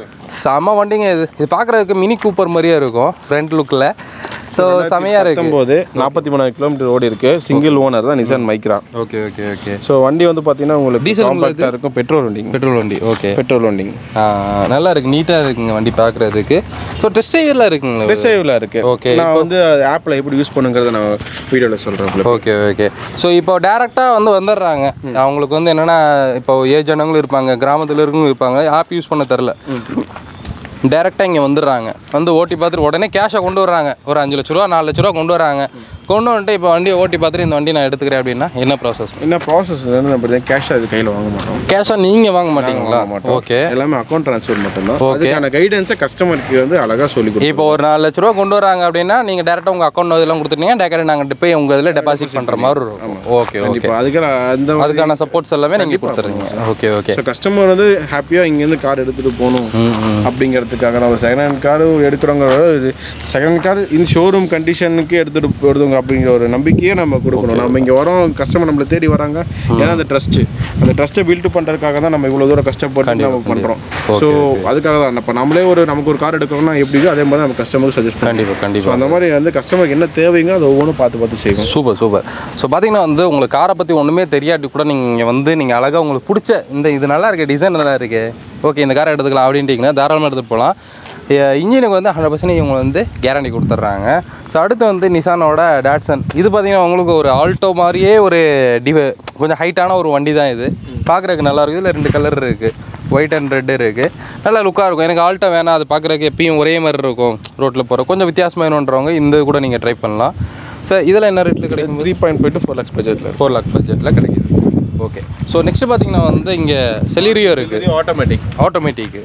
செம வண்டிங்க இது இது பார்க்குறதுக்கு மினி கூப்பர் மாதிரியே இருக்கும் ஃப்ரண்ட் லுக்கில் ஸோ செமையாக இருக்குது பத்தொம்போது நாற்பத்தி மூணாயிரம் கிலோமீட்டர் ஓடி இருக்கு சிங்கிள் ஓனர் தான் Nissan Micra okay okay okay so வண்டி வந்து பார்த்தீங்கன்னா உங்களுக்கு Diesel காம்பேக்டாக இருக்கும் பெட்ரோல் வண்டிங்க பெட்ரோல் வண்டி ஓகே பெட்ரோல் வண்டிங்க ஆ, நல்லா இருக்கு நீட்டாக இருக்குங்க வண்டி பார்க்குறதுக்கு ஸோ டெஸ்ட் ட்ரைவரில் இருக்குங்களா ரிசேவில் இருக்கு Okay, நான் வந்து ஆப்பில் எப்படி யூஸ் பண்ணுங்கிறத நான் வீடியோவில் சொல்கிறேன் ஓகே ஓகே ஸோ இப்போ டேரெக்டாக வந்து வந்துடுறாங்க அவங்களுக்கு வந்து என்னென்னா இப்போ ஏஜ் ஆனவங்களும் இருப்பாங்க கிராமத்தில் இருக்கவங்களும் இருப்பாங்க ஆப் யூஸ் பண்ண தெரில டேரெக்டாக இங்கே வந்துடுறாங்க வந்து ஓட்டி பார்த்துட்டு உடனே கேஷை கொண்டு வர்றாங்க ஒரு அஞ்சு லட்ச ரூபா நாலு லட்ச ரூபா கொண்டு வராங்க கொண்டு வந்துட்டு இப்போ வண்டியை ஓட்டி பார்த்துட்டு இந்த வண்டி நான் எடுத்துக்கிறேன் அப்படின்னா என்ன ப்ராசஸ் என்ன ப்ராசஸ் வந்து நம்ம கேஷ் அது கையில் வாங்க மாட்டோம் கேஷாக நீங்கள் வாங்க மாட்டீங்களா வாங்க மாட்டோம் ஓகே எல்லாமே அக்கௌண்ட் ட்ரான்ஸ்ஃபர் மட்டும்தான் அதுக்கான கைடன்ஸை கஸ்டமருக்கு வந்து அழகாக சொல்லி கொடுப்போம் இப்போ ஒரு நாலு லட்ச ரூபா கொண்டு வராங்க அப்படின்னா நீங்கள் டேரெக்டாக உங்கள் அக்கௌண்ட் இதெல்லாம் கொடுத்துட்டீங்க டேரெக்டாக நாங்கள் போய் உங்கள் இதில் டெபாசிட் பண்ணுற மாதிரி இருக்கும் ஓகே ஓகே கண்டிப்பாக அதுக்கு அந்த அதுக்கான சப்போர்ட்ஸ் எல்லாமே நீங்கள் கொடுத்துருங்க ஓகே ஓகே ஸோ கஸ்டமர் வந்து ஹாப்பியாக இங்கேருந்து கார் எடுத்துகிட்டு போகணும் அப்படிங்கிறதுக்காக நம்ம செகண்ட் ஹேண்ட் கார் எடுக்கிறவங்க செகண்ட் ஹேண்ட் கார் இந்த ஷோரூம் கண்டிஷனுக்கு எடுத்துகிட்டு போடுறவங்க அப்படிங்கிற ஒரு நம்பிக்கையே நம்ம கொடுக்கணும் நம்ம இங்கே வரோம் கஸ்டமர் நம்மளை தேடி வராங்க ஏன்னா அந்த ட்ரஸ்ட்டு அந்த ட்ரஸ்ட்டை பில்ட் பண்ணுறதுக்காக தான் நம்ம இவ்வளோ தூரம் கஷ்டப்பட்டு நம்ம பண்ணுறோம் ஸோ அதுக்காக தான் இப்போ நம்மளே ஒரு நமக்கு ஒரு கார் எடுக்கிறோம்னா எப்படியோ அதே மாதிரி நம்ம கஸ்டமருக்கு சஜஸ்ட் பண்ணுவோம் கண்டிப்பாக ஸோ கண்டிப்பாக அந்த மாதிரி வந்து கஸ்டமருக்கு என்ன தேவைங்க அதை ஒவ்வொன்றும் பார்த்து பார்த்து செய்வோம் சூப்பர் சூப்பர் ஸோ பார்த்தீங்கன்னா வந்து உங்களுக்கு காரை பற்றி ஒன்றுமே தெரியாட்டி கூட நீங்கள் வந்து நீங்கள் அழகாக உங்களுக்கு பிடிச்ச இந்த இது நல்லா இருக்கு டிசைன் நல்லா இருக்கு ஓகே இந்த காரை எடுத்துக்கலாம் அப்படின்ட்டிங்கன்னா தாராளமாக எடுத்துகிட்டு போகலாம் இன்ஜினுக்கு வந்து ஹண்ட்ரட் பர்சன்ட் இவங்க வந்து கேரண்டி கொடுத்துட்றாங்க ஸோ அடுத்து வந்து நிசானோட டாட்சன் இது பார்த்தீங்கன்னா உங்களுக்கு ஒரு ஆல்டோ மாதிரியே ஒரு டிவ கொஞ்சம் ஹைட்டான ஒரு வண்டி தான் இது பார்க்குறதுக்கு நல்லா இருக்குது இதில் ரெண்டு கலர் இருக்குது ஒயிட் அண்ட் ரெட் இருக்குது நல்லா லுக்காக இருக்கும் எனக்கு ஆல்ட்டோ வேணாம் அது பார்க்குறதுக்கு எப்பயும் ஒரே மாதிரி இருக்கும் ரோட்டில் போகிற கொஞ்சம் வித்தியாசமாக வேணுன்றவங்க இந்த கூட நீங்கள் ட்ரை பண்ணலாம் சார் இதில் என்ன ரேட்டில் கிடைக்கும் த்ரீ பாயிண்ட் போயிட்டு ஃபோர் லேக்ஸ் பட்ஜெட்டில் ஃபோர் லேக் பட்ஜெட்டில் கிடைக்குது ஓகே ஸோ நெக்ஸ்ட் பார்த்தீங்கன்னா வந்து இங்கே செலிரியோ இருக்குது ஆட்டோமேட்டிக் ஆட்டோமேட்டிக்கு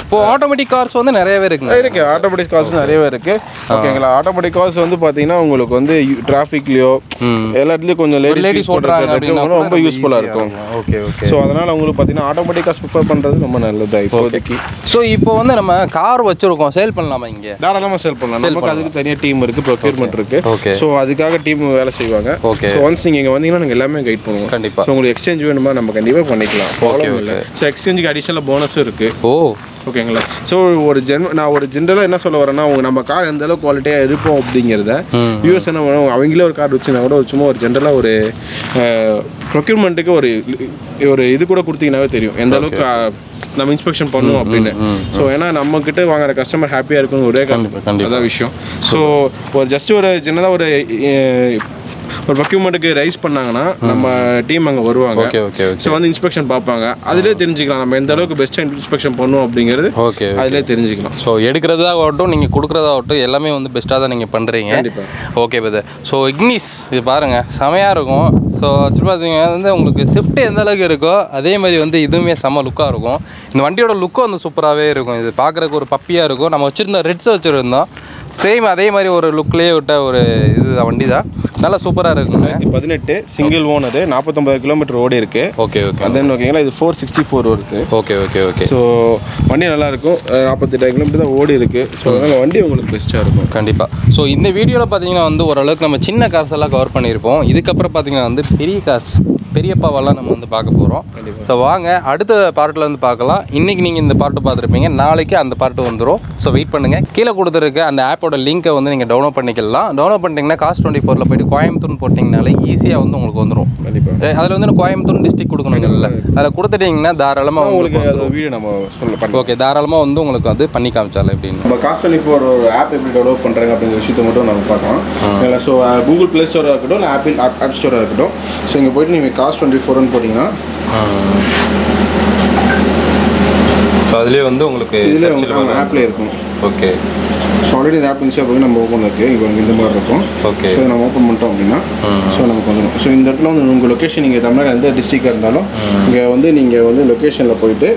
இப்போ ஆட்டோமேட்டிக் கார்ஸ் வந்து நிறையவே இருக்குங்க இருக்கு ஆட்டோமேட்டிக் கார்ஸ் நிறையவே இருக்கு ஓகேங்களா ஆட்டோமேட்டிக் கார்ஸ் வந்து பார்த்தீங்கன்னா உங்களுக்கு வந்து டிராஃபிக்லயோ எல்லா இடத்துலயும் கொஞ்சம் லேடிஸ் லேடிஸ் ஓட்டுறாங்க அப்படின்னா ரொம்ப யூஸ்ஃபுல்லாக இருக்கும் ஓகே ஓகே ஸோ அதனால உங்களுக்கு பார்த்தீங்கன்னா ஆட்டோமேட்டிக் கார்ஸ் ப்ரிஃபர் பண்ணுறது ரொம்ப நல்லது இப்போதைக்கு ஸோ இப்போ வந்து நம்ம கார் வச்சிருக்கோம் சேல் பண்ணலாமா இங்கே தாராளமாக சேல் பண்ணலாம் நமக்கு அதுக்கு தனியாக டீம் இருக்கு ப்ரொக்யூர்மெண்ட் இருக்கு ஓகே ஸோ அதுக்காக டீம் வேலை செய்வாங்க ஓகே ஸோ ஒன்ஸ் நீங்கள் இங்கே வந்தீங்கன்னா நாங்கள் எல்லாமே கைட் பண்ணுவோம் கண்டிப்பா ஸோ உங்களுக்கு எக்ஸ்சேஞ்ச் வேணுமா நம்ம கண்டிப்பாக பண்ணிக்கலாம் ப்ராப்ளம் இல்லை ஸோ எக்ஸ்சேஞ்சுக்கு அடிஷனல் போனஸும் இருக்குது ஓ ஓகேங்களா ஸோ ஒரு ஜென் நான் ஒரு ஜென்ரலாக என்ன சொல்ல வரேன்னா அவங்க நம்ம கார் எந்த அளவுக்கு குவாலிட்டியாக இருப்போம் அப்படிங்கிறத யூஎஸ் என்ன பண்ணுவோம் அவங்களே ஒரு கார் வச்சுனா கூட ஒரு சும்மா ஒரு ஜென்ரலாக ஒரு ப்ரொக்யூர்மெண்ட்டுக்கு ஒரு ஒரு இது கூட கொடுத்தீங்கன்னாவே தெரியும் எந்த அளவுக்கு அஹ், நம்ம இன்ஸ்பெக்ஷன் பண்ணுவோம் அப்படின்னு ஸோ ஏன்னா நம்ம கிட்ட வாங்குற கஸ்டமர் ஹாப்பியாக இருக்கணும் ஒரே கண்டிப்பா, கண்டிப்பா. அதான் விஷயம் ஸோ ஒரு ஜஸ்ட் ஒரு சின்னதாக ஒரு அஹ், ஒரு ப்ரொக்யூர்மெண்ட்டுக்கு ரைஸ் பண்ணாங்கன்னா நம்ம டீம் அங்கே வருவாங்க ஓகே ஓகே ஓகே ஸோ வந்து இன்ஸ்பெக்ஷன் பார்ப்பாங்க அதிலே தெரிஞ்சுக்கலாம் நம்ம எந்த அளவுக்கு பெஸ்ட்டாக இன்ஸ்பெக்ஷன் பண்ணுவோம் அப்படிங்கிறது ஓகே அதிலே தெரிஞ்சுக்கலாம் ஸோ எடுக்கிறதாகட்டும் நீங்கள் கொடுக்குறதாகட்டும் எல்லாமே வந்து பெஸ்ட்டாக தான் நீங்கள் பண்ணுறீங்க கண்டிப்பா. ஓகே பதர் ஸோ இக்னிஸ் இது பாருங்கள் செமையாக இருக்கும் ஸோ ஆக்சுவலி பார்த்தீங்கன்னா வந்து உங்களுக்கு ஸ்விஃப்ட் எந்த அளவுக்கு இருக்கோ அதே மாதிரி வந்து இதுவுமே செம்ம லுக்காக இருக்கும் இந்த வண்டியோட லுக்கும் வந்து சூப்பராகவே இருக்கும் இது பார்க்குறக்கு ஒரு பப்பியாக இருக்கும் நம்ம வச்சுருந்த ரெட்ஸ் வச்சுருந்தோம் சேம் அதே மாதிரி ஒரு லுக்லேயே விட்ட ஒரு இது வண்டி தான் நல்லா சூப்பராக இருக்குங்க பதினெட்டு சிங்கிள் ஓனர் நாற்பத்தொம்பது கிலோமீட்டர் ஓடி இருக்கு ஓகே ஓகே and then ஓகேங்களா இது ஃபோர் சிக்ஸ்டி ஃபோர் வருது ஓகே ஓகே ஓகே ஸோ வண்டி நல்லா இருக்கும் நாற்பத்தெட்டாயிரம் கிலோமீட்டர் தான் ஓடி இருக்கு ஸோ அதனால வண்டி உங்களுக்கு பெஸ்ட்டாக இருக்கும் கண்டிப்பாக ஸோ இந்த வீடியோவில் பார்த்தீங்கன்னா வந்து ஓரளவுக்கு நம்ம சின்ன கார்ஸ் எல்லாம் கவர் பண்ணியிருப்போம் இதுக்கப்புறம் பார்த்தீங்கன்னா வந்து பெரிய கார்ஸ் பெரியப்பாவெல்லாம் நம்ம வந்து பார்க்க போகிறோம் ஸோ வாங்க அடுத்த பார்ட்டில் வந்து பார்க்கலாம் இன்றைக்கி நீங்கள் இந்த பார்ட்டு பார்த்துருப்பீங்க நாளைக்கு அந்த பார்ட்டு வந்துடும் ஸோ வெயிட் பண்ணுங்கள் கீழே கொடுத்துருக்க அந்த ஆப்போட லிங்க்கை வந்து நீங்கள் டவுன்லோட் பண்ணிக்கலாம் டவுன்லோட் பண்ணிட்டீங்கன்னா காஸ்ட் டுவெண்ட்டி ஃபோரில் போயிட்டு கோயம்புத்தூர் போட்டிங்கனாலே ஈஸியாக வந்து உங்களுக்கு வந்துடும் கண்டிப்பாக அதில் வந்து நான் கோயம்புத்தூர் டிஸ்ட்ரிக்ட் கொடுக்கணுங்கல்ல அதில் கொடுத்துட்டிங்கன்னா தாராளமாக உங்களுக்கு உங்களுக்கு அது வீடியோ நம்ம சொல்ல பண்ணலாம் ஓகே தாராளமாக வந்து உங்களுக்கு வந்து பண்ணி காமிச்சால எப்படின்னு நம்ம காஸ்ட் டுவெண்ட்டி ஃபோர் ஒரு ஆப் எப்படி டெவலப் பண்ணுறாங்க அப்படிங்கிற விஷயத்தை மட்டும் நம்ம பார்க்கலாம் இல்லை ஸோ கூகுள் ப்ளே ஸ்டோராக இருக்கட்டும் இல்லை ஆப்பிள் ஆப் ஆப் ஸ்டோராக இருக்கட்டும் ஸோ இங்கே போயிட்டு நீங்கள் காஸ்ட் டுவெண்ட்டி ஃபோர்னு போட்டிங்கன்னா ஸோ அதுலேயே வந்து உங்களுக்கு இதில் search ல உங்களுக்கு நம்ம ஆப்லேயே இருக்கும் ஓகே ஸோ ஆல்ரெடி இந்த ஆப் இன்ஸ்டால் பண்ணி நம்ம ஓப்பன் இருக்குது இப்போ இந்த மாதிரி இருக்கும் ஓகே ஸோ நம்ம ஓப்பன் பண்ணிட்டோம் அப்படின்னா ஸோ நமக்கு வந்துடும் ஸோ இந்த இடத்துல வந்து உங்கள் லொக்கேஷன் நீங்கள் தமிழ்நாடு எந்த டிஸ்ட்ரிக்டாக இருந்தாலும் இங்கே வந்து நீங்கள் வந்து லொக்கேஷனில் போயிட்டு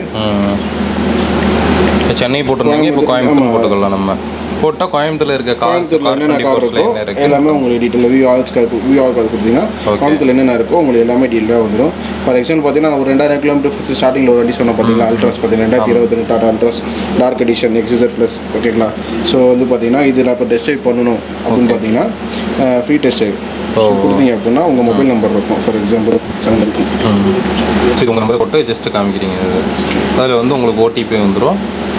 சென்னை போட்டிருந்தீங்க இப்போ கோயம்புத்தூர் போட்டுக்கலாம் நம்ம போட்டால் கோயம்புத்தூர்ல இருக்க கார்ஸ் கோயம்புத்தூர்ல என்னென்ன கார் இருக்கோ என்ன இருக்கு எல்லாமே உங்களுக்கு detail view all's car view all car கொடுத்தீங்கன்னா கோயம்புத்தூர்ல என்னென்ன இருக்கோ உங்களுக்கு எல்லாமே டீட்டெயிலாக வந்துடும் ஃபார் எக்ஸாம்பிள் பார்த்தீங்கன்னா ஒரு ரெண்டாயிரம் கிலோமீட்டர் ஃபஸ்ட்டு ஸ்டார்டிங்கில் ஒரு வண்டி சொன்ன பார்த்தீங்களா அல்ட்ராஸ் பார்த்தீங்கன்னா ரெண்டாயிரத்தி இருபத்தி ரெண்டு Tata Altroz dark edition XZ plus ஓகேங்களா ஸோ வந்து பார்த்தீங்கன்னா இது நான் இப்போ டெஸ்ட் ட்ரைவ் பண்ணணும் அப்படின்னு பார்த்தீங்கன்னா ஃப்ரீ டெஸ்ட் ட்ரைவ் கொடுத்தீங்க அப்படின்னா உங்கள் மொபைல் நம்பர் இருக்கும் ஃபார் எக்ஸாம்பிள் சங்கருக்கு சரி உங்கள் நம்பர் போட்டு ஜஸ்ட் காமிக்கிறீங்க அதில் வந்து உங்களுக்கு ஓடிபி வந்துடும்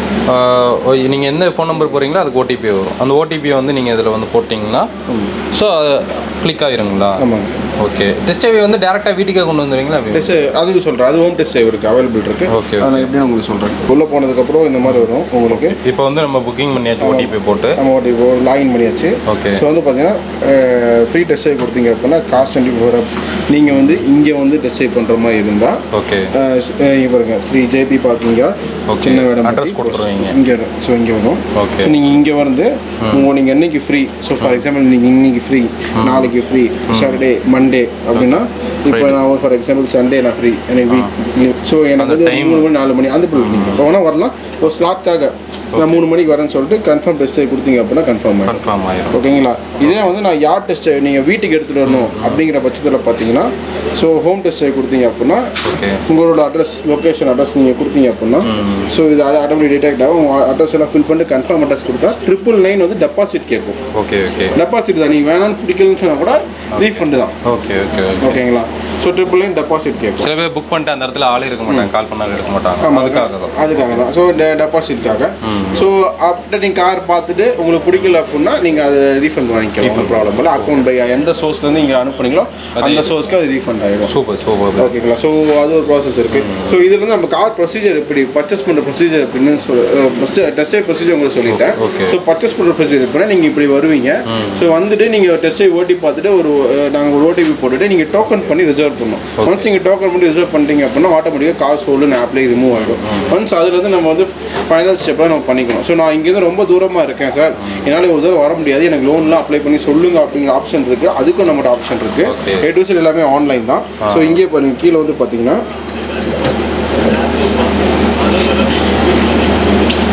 நீங்கள் எந்த ஃபோன் நம்பர் போகிறீங்களோ அதுக்கு ஓடிபி வரும் அந்த ஓடிபியை வந்து நீங்கள் இதில் வந்து போட்டிங்கன்னா ஸோ கிளிக் ஆயிருங்களா ஆமாங்க ஓகே டெஸ்ட் வந்து டேரெக்டாக வீட்டுக்கே கொண்டு வந்துடுவீங்களா டெஸ்ட் அதுக்கு சொல்கிறேன் அது ஹோம் டெஸ்ட் இருக்குது அவைலபிள் இருக்குது Okay, அதை நான் எப்படின்னு உங்களுக்கு சொல்கிறேன் உள்ளே போனதுக்கப்புறம் இந்த மாதிரி வரும் உங்களுக்கு இப்போ வந்து நம்ம புக்கிங் பண்ணியாச்சு ஓடிபி போட்டு நம்ம ஓடி லாகின் பண்ணியாச்சு ஓகே ஸோ வந்து பார்த்தீங்கன்னா ஃப்ரீ டெஸ்ட் ட்ரைவ் கொடுத்தீங்க அப்படின்னா காஸ்ட் டுவெண்ட்டி ஃபோர் நீங்கள் வந்து இங்கே வந்து டெஸ்ட் ட்ரைவ் பண்ணுற மாதிரி இருந்தால் ஓகே இங்கே பாருங்க Shri JP parking yard Okay. சின்ன வேடம் Address கொடுத்துருவீங்க. இங்கே ஸோ இங்கே வரும் Okay. ஸோ நீங்கள் இங்கே வந்து உங்கள் நீங்கள் என்னைக்கு ஃப்ரீ ஸோ ஃபார் எக்ஸாம்பிள் நீங்கள் இன்னைக்கு ஃப்ரீ நாளைக்கு ஃப்ரீ சாட்டர்டே மண்டே அப்படின்னா இப்போ நான் ஃபார் எக்ஸாம்பிள் சண்டே நான் ஃப்ரீ எனக்கு வீக் ஸோ எனக்கு வந்து ஒரு மூணு மணி நாலு மணி அந்த பிள்ளை நீங்கள் இப்போ வேணால் வரலாம் ஒரு ஸ்லாட்காக நான் மூணு மணிக்கு வரேன்னு சொல்லிட்டு கன்ஃபார்ம் டெஸ்ட் கொடுத்தீங்க அப்படின்னா கன்ஃபார்ம் ஆகிடும் கன்ஃபார்ம் ஆயிரும் ஓகேங்களா இதே வந்து நான் யார் டெஸ்ட் நீங்கள் வீட்டுக்கு எடுத்துகிட்டு வரணும் அப்படிங்கிற பட்சத்தில் பார்த்தீங்கன்னா ஸோ ஹோம் டெஸ்ட் கொடுத்தீங்க அப்படின்னா ஓகே உங்களோட அட்ரஸ் லொக்கேஷன் அட்ரஸ் நீங்கள் கொடுத்தீங்க அப்படின்னா ஸோ இது ஆட்டோமேட்டிக் டிடெக்ட் ஆகும் உங்கள் அட்ரஸ் எல்லாம் ஃபில் பண்ணிட்டு கன்ஃபார்ம் அட்ரஸ் கொடுத்தா ட்ரிபிள் நைன் வந்து டெபாசிட் கேட்கும் ஓகே ஓகே டெபாசிட் தான் நீங்கள் வேணாம்னு பிடிக்கலன்னு சொன்னால் கூட ரீஃபண்டு தான் ஓகே ஓகே ஓகே ஓகேங்களா ஸோ ட்ரிபிள் நைன் டெபாசிட் கேட்கும் சில பேர் புக் பண்ணிட்டு அந்த இடத்துல ஆள் இருக்க மாட்டாங்க கால் பண்ணாலும் எடுக்க மாட்டாங்க ஆமாம் அதுக்காக தான் அதுக்காக தான் ஸோ டெபாசிட்காக ஸோ ஆஃப்டர் நீங்கள் கார் பார்த்துட்டு உங்களுக்கு பிடிக்கல அப்படின்னா நீங்கள் அதை ரீஃபண்ட் வாங்கிக்கலாம் ப்ராப்ளம் இல்லை அக்கௌண்ட் பை எந்த சோர்ஸ்லேருந்து நீங்கள் அனுப்புனீங்களோ அந்த சோர்ஸ்க்கு அது ரீஃபண்ட் ஆகிடும் சூப்பர் சூப்பர் ஓகேங்களா ஸோ அது ஒரு ப்ராசஸ் இருக்குது ஸோ இதுல இருந்து நம்ம கார் ப்ரொசீஜர் எப்படி பர்ச்சேஸ் பண்ணுற ப்ரொசீஜர் எப்படின்னு சொல் ஃபஸ்ட்டு டெஸ்ட் ப்ரொசீஜர் உங்களுக்கு சொல்லிட்டேன் Okay. ஸோ பர்ச்சேஸ் பண்ணுற ப்ரொசீஜர் எப்படின்னா நீங்கள் இப்படி வருவீங்க ஸோ வந்துட்டு நீங்கள் டெஸ்ட்டை ஓட்டி பார்த்துட்டு ஒரு நாங்கள் ஒரு ஓடிபி போட்டுட்டு நீங்கள் டோக்கன் பண்ணி ரிசர்வ் பண்ணணும் ஒன்ஸ் நீங்கள் டோக்கன் பண்ணி ரிசர்வ் பண்ணிட்டீங்க அப்படின்னா ஆட்டோமேட்டிக்காக காசு ஹோல்டு ஆப்லேயே ரிமூவ் ஆகிடும் ஒன்ஸ் அதுலேருந்து நம்ம வந்து ஃபைனல் ஸ்டெப்பாக நம்ம பண்ணிக்கணும் ஸோ நான் இங்கேருந்து ரொம்ப தூரமாக இருக்கேன் சார் என்னால் ஒரு தடவை வர முடியாது எனக்கு லோன்லாம் அப்ளை பண்ணி சொல்லுங்க அப்படிங்கிற ஆப்ஷன் இருக்குது அதுக்கும் நம்மகிட்ட ஆப்ஷன் Okay. இருக்குது ஏ டு எல்லாமே ஆன்லைன் தான் ஸோ இங்கே பாருங்க கீழே வந்து பார்த்தீங்கன்னா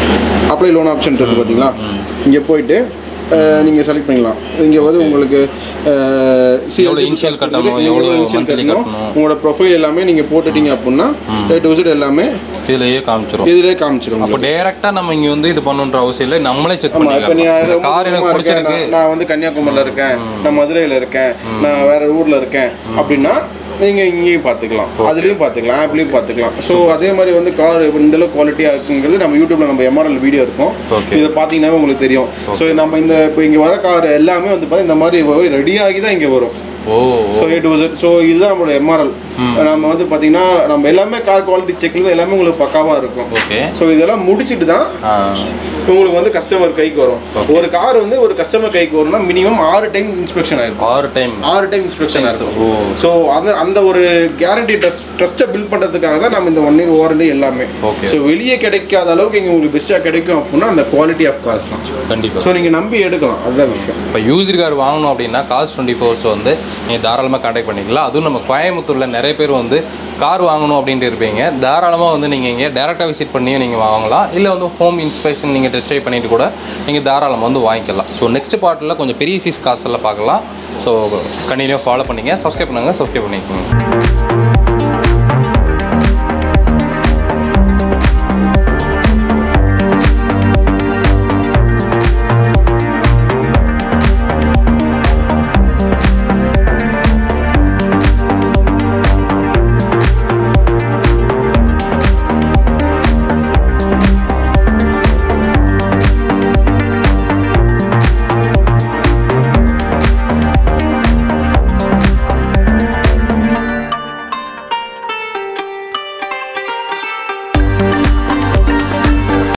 அப்ளை லோன் ஆப்ஷன் இருக்குது பார்த்தீங்களா இங்கே போயிட்டு நீங்கள் செலக்ட் பண்ணிக்கலாம் இங்கே வந்து உங்களுக்கு எவ்வளவு initial கட்டணும், எவ்வளவு இன்ஷியல் monthly கட்டணும் கட்டணும். உங்களோட ப்ரொஃபைல் எல்லாமே நீங்கள் போட்டுட்டீங்க அப்படின்னா ஏ டு Z எல்லாமே இதுலயே காமிச்சிரும் இதிலே காமிச்சிடும் அப்போ டைரக்டா நம்ம இங்க வந்து இது பண்ணுன்ற அவசியம் இல்லை நம்மளே செக் ஆமா இப்போ நீ பண்ணிக்கலாம் ரொம்ப கார் எனக்கு தூரமா இருக்கேன், பிடிச்சிருக்கு நான் நான் வந்து கன்னியாகுமரியில் இருக்கேன் நான் மதுரையில் இருக்கேன் நான் வேற ஊரில் இருக்கேன் அப்படின்னா நீங்கள் இங்கேயும் பார்த்துக்கலாம் அதுலேயும் பார்த்துக்கலாம் ஆப்லேயும் பார்த்துக்கலாம் ஸோ அதே மாதிரி வந்து கார் இந்த அளவுக்கு குவாலிட்டியாக இருக்குங்கிறது நம்ம யூடியூப்ல நம்ம எம்ஆர்எல் வீடியோ இருக்கும் Okay. இதை பார்த்தீங்கன்னா உங்களுக்கு தெரியும் ஸோ நம்ம இந்த இப்போ இங்கே வர கார் எல்லாமே வந்து பார்த்தா இந்த மாதிரி ரெடி ஆகி தான் இங்கே வரும் oh so A to so இதுதான் நம்மளோட எம்ஆர்எல் நம்ம வந்து பார்த்தீங்கன்னா நம்ம எல்லாமே கார் குவாலிட்டி செக்கில் தான் எல்லாமே உங்களுக்கு பக்காவாக இருக்கும் ஓகே ஸோ இதெல்லாம் முடிச்சிட்டு தான் உங்களுக்கு வந்து கஸ்டமர் கைக்கு வரும் ஒரு கார் வந்து ஒரு கஸ்டமர் கைக்கு வரும்னா மினிமம் ஆறு டைம் இன்ஸ்பெக்ஷன் ஆயிருக்கும் ஆறு டைம் ஆறு டைம் இன்ஸ்பெக்ஷன் ஓ ஆயிருக்கும் ஸோ அந்த அந்த ஒரு கேரண்டி ட்ரஸ்ட் ட்ரஸ்ட்டை பில்ட் பண்ணுறதுக்காக தான் நம்ம இந்த ஒன் இயர் வாரண்டி எல்லாமே Okay. ஸோ வெளியே கிடைக்காத அளவுக்கு இங்கே உங்களுக்கு பெஸ்ட்டாக கிடைக்கும் அப்படின்னா அந்த குவாலிட்டி ஆஃப் காஸ் தான் கண்டிப்பா ஸோ நீங்கள் நம்பி எடுக்கலாம் அதுதான் விஷயம் இப்போ யூசர் கார் வாங்கணும் அப்படின்னா காஸ் டுவெண்ட்டி ஃபோர்ஸ் வந்து நீங்கள் தாராளமாக கான்டாக்ட் பண்ணிக்கலாம் அதுவும் நம்ம கோயம்புத்தூரில் நிறைய பேர் வந்து கார் வாங்கணும் அப்படின்ட்டு இருப்பீங்க தாராளமாக வந்து நீங்கள் இங்கே டேரெக்டாக விசிட் பண்ணியும் நீங்கள் வாங்கலாம் இல்லை வந்து ஹோம் இன்ஸ்பெக்ஷன் நீங்கள் டெஸ்ட் ட்ரைவ் பண்ணிட்டு கூட நீங்கள் தாராளமாக வந்து வாங்கிக்கலாம் ஸோ நெக்ஸ்ட் பார்ட்டில் கொஞ்சம் பெரிய சீஸ் கார்ஸ் எல்லாம் பார்க்கலாம் ஸோ கண்டினியூ ஃபாலோ பண்ணிங்க சப்ஸ்கிரைப் பண்ணுங்கள் சப்ஸ்கிரைப் பண்ணிக்கோங்க